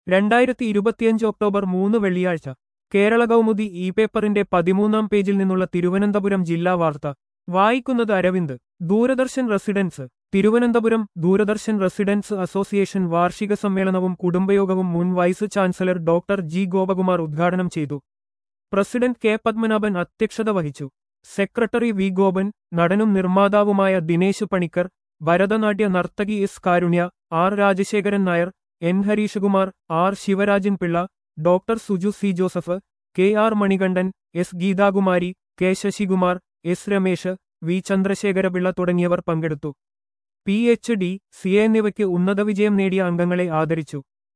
രണ്ടായിരത്തി ഇരുപത്തിയഞ്ച് ഒക്ടോബർ മൂന്ന് വെള്ളിയാഴ്ച കേരള കൗമുദി ഇ പേപ്പറിന്റെ പതിമൂന്നാം പേജിൽ നിന്നുള്ള തിരുവനന്തപുരം ജില്ലാ വാർത്ത വായിക്കുന്നത് Aravind Doordarshan residents Thiruvananthapuram Doordarshan residents association വാർഷിക സമ്മേളനവും കുടുംബയോഗവും മുൻ vice chancellor doctor G Gopakumar ഉദ്ഘാടനം ചെയ്തു പ്രസിഡന്റ് കെ പത്മനാഭൻ അധ്യക്ഷത വഹിച്ചു സെക്രട്ടറി വി ഗോപൻ നടനും നിർമ്മാതാവുമായ ദിനേശ് പണിക്കർ ഭരതനാട്യ നർത്തകി S Karunya R Rajasekharan Nair N Harishakumar R Sivarajan Pillai doctor Suju C Joseph K R Manikandan S Geethakumari K Sasikumar S Ramesh V Chandrasekharapillai തുടങ്ങിയവർ പങ്കെടുത്തു പി എച്ച് ഡി സി എന്നിവയ്ക്ക് ഉന്നത വിജയം നേടിയ അംഗങ്ങളെ ആദരിച്ചു